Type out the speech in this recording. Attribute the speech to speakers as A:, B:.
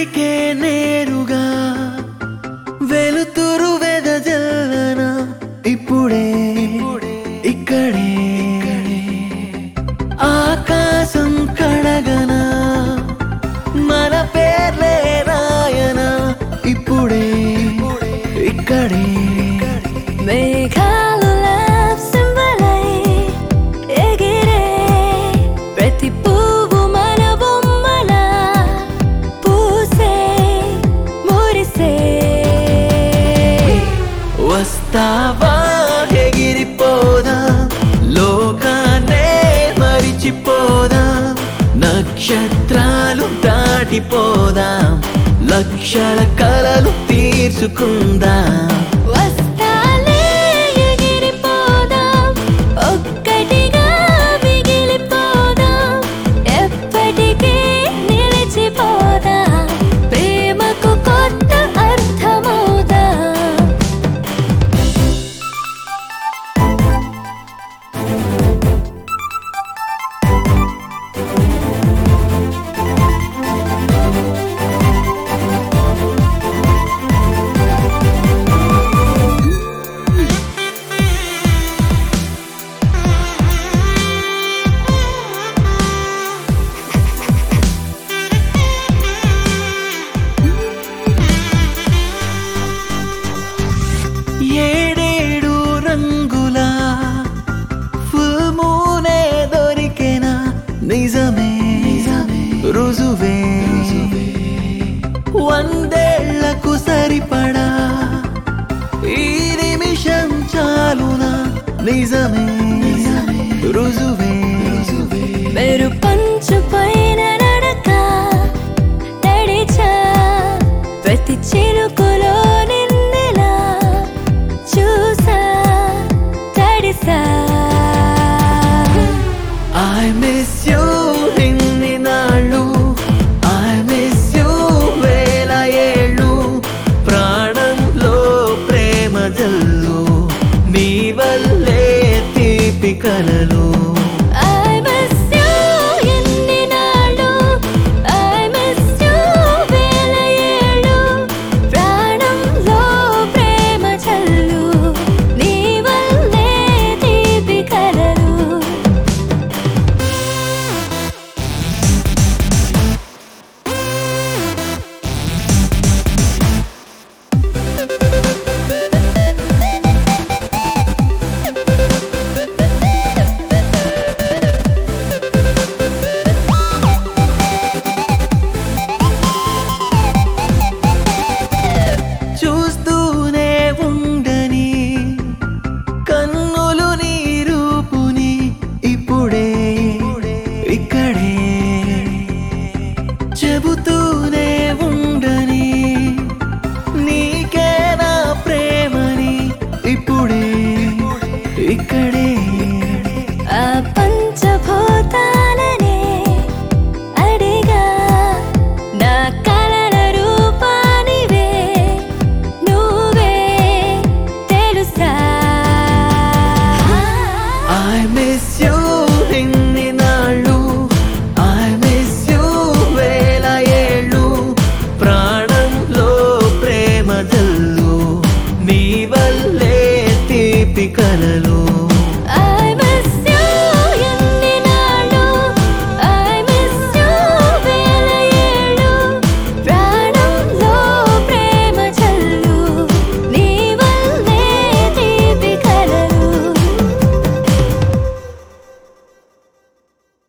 A: చీకటికే నేరుగా వెలుతురు వెదజల్లన ఇప్పుడే ఇక్కడే ఆకాశం కడగన మన పేర్లే రాయన ఇప్పుడే ఇక్కడే
B: మేఘాలు love symbol అయి ఎగిరే ప్రతి పువ్వు మన బొమ్మల పూసే మురిసే
A: వస్తావా ఎగిరిపోదా లోకాన్నే మరిచిపోదా నక్షత్రాలు దాటిపోదాం లక్షల కలలు తీర్చుకుందాం
B: వస్తాలే ఎగిరిపోదాం ఒక్కటిగా మిగిలిపోదాం ఎప్పటికీ నిలిచిపోదాం ప్రేమకు కొత్త అర్థమవుదాం
A: ఏడేడు రంగుల ఫుల్ మూనే దొరికెనా నిజమే రుజువే వందేళ్లకు సరిపడా ఈ నిమిషం చాలునా నిజమే రుజువే
B: మెరు పంచు పైన నడక నడిచా ప్రతి చిలుకులో నిన్నెలా చూసా తడిసా
A: ఐ మిస్ యూ ఇన్ని నాళ్ళు ఐ మిస్ యూ వేల ఏళ్ళు ప్రాణంలో ప్రేమ జల్లు నీ వల్లే తీపి కలలు
B: I miss you ఎన్ని నాళ్ళు I miss you వేల ఏళ్ళు ప్రాణంలో ప్రేమ చల్లు నీ వల్లే తీపి కలలు
A: చూస్తూనే ఉండని కన్నులు నీ రూపుని ఇప్పుడే ఇక్కడే చెబుతూనే ఉండని నీకే నా ప్రేమని ఇప్పుడే ఇక్కడే
B: ఆ పంచభూతాలనే అడిగా నా కలల రూపానివే నువ్వే తెలుసా
A: ఐ మిస్ యూ ఇన్ని నాళ్ళు ఐ మిస్ యూ వేల ఏళ్ళు ప్రాణంలో ప్రేమ జల్లు నీ వల్లే తీపి కలలు